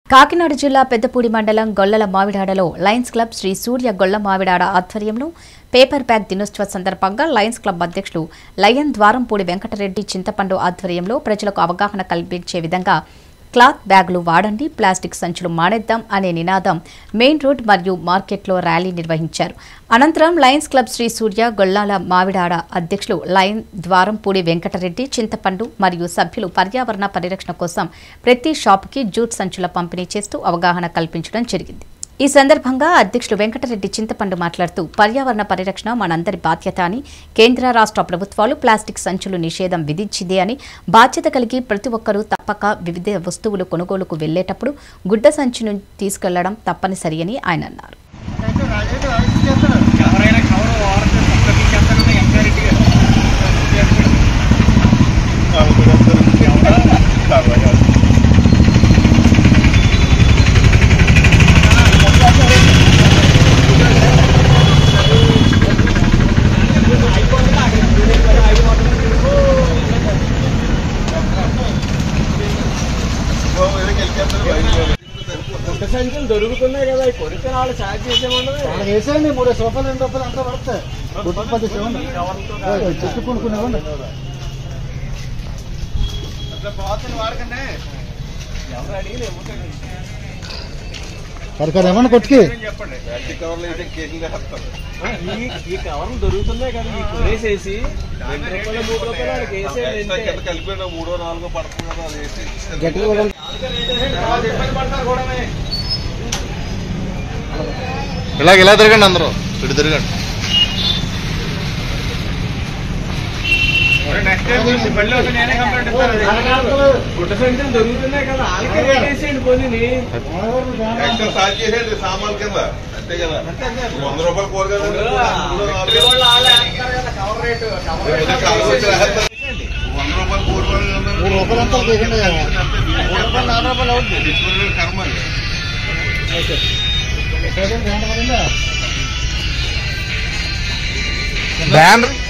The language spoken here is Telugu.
కాకినాడ జిల్లా పెద్దపూడి మండలం గొల్లల మావిడాడలో లయన్స్ క్లబ్ శ్రీ సూర్య గొల్ల మావిడాడ ఆధ్వర్యంలో పేపర్ బ్యాగ్ దినోత్సవ సందర్భంగా లయన్స్ క్లబ్ అధ్యక్షులు లయన్ ద్వారంపూడి వెంకటరెడ్డి చింతపండు ఆధ్వర్యంలో ప్రజలకు అవగాహన కల్పించే విధంగా క్లాత్ బ్యాగులు వాడండి ప్లాస్టిక్ సంచులు మానేద్దాం అనే నినాదం మెయిన్ రోడ్ మరియు మార్కెట్లో ర్యాలీ నిర్వహించారు అనంతరం లయన్స్ క్లబ్ శ్రీ సూర్య గొల్లాల మావిడాడ అధ్యక్షులు లయన్ ద్వారంపూడి వెంకటరెడ్డి చింతపండు మరియు సభ్యులు పర్యావరణ పరిరక్షణ కోసం ప్రతి షాపుకి జూట్ సంచుల పంపిణీ చేస్తూ అవగాహన కల్పించడం జరిగింది ఈ సందర్భంగా అధ్యక్షులు వెంకటరెడ్డి చింతపండు మాట్లాడుతూ పర్యావరణ పరిరక్షణ మనందరి బాధ్యత అని కేంద్ర రాష్ట్ర ప్రభుత్వాలు ప్లాస్టిక్ సంచులు నిషేధం విధించింది అని బాధ్యత కలిగి ప్రతి ఒక్కరూ తప్పక వివిధ వస్తువులు కొనుగోలుకు వెళ్లేటప్పుడు గుడ్డ సంచును తీసుకెళ్లడం తప్పనిసరి అని ఆయన అన్నారు ఎవరైనా కవర్ వారంటీ సంప్రదించేస్తానని ఎంక్వైరీ గుడ్డ సంచులు దొరుకుతున్నాయి కదా కొరికిన వాళ్ళు ఛార్జ్ చేసేమన్నది వాళ్ళకి వేసేయండి మూడు సోఫాలు రెండు రూపాయలు అంతా పడతాయి గుడ్డు పది ఇవ్వండి చెట్టు కొనుక్కుని ఇవ్వండి ఎవరు అడిగిన ఇవ్వకండి సరికారు ఇవ్వండి కొట్టుకి చెప్పండి ఈ ఈ కవర్లు దొరుకుతున్నాయి కదా ఈ కొనేసేసి రెండు రూపాయలు మూడు రూపాయలు వాళ్ళకి వేసేయండి అంతే. కలిపి మూడో నాలుగో పడుతుంది కదా అది వేసి గట్టిగా ఇవ్వండి. తర్వాత ఇబ్బంది పడతారు కూడా ఇలాగ ఇలా తిరగండి అందరూ ఇటు తిరగండి నెక్స్ట్ టైం నుంచి మళ్ళీ వచ్చి నేనే కంప్లైంట్ ఇస్తాను గుడ్డ సంచులు దొరుకుతున్నాయి కదా వాళ్ళకే వేసేయండి పోనీ ఎక్స్ట్రా సార్ చేసేయండి సామాన్ కింద అంతే కదా వంద రూపాయలు కూరగాయలు మూడో నాలుగో కవర్ రేటు ఏదో కాలం వచ్చి రాస్తారు. వంద రూపాయలు కూరగాయలు మూడు రూపాయలు అంతా చేయండి మూడు రూపాయలు నాలుగు రూపాయలు అవుతుంది డిస్కౌంట్ కర్మ అది. బ్యానర్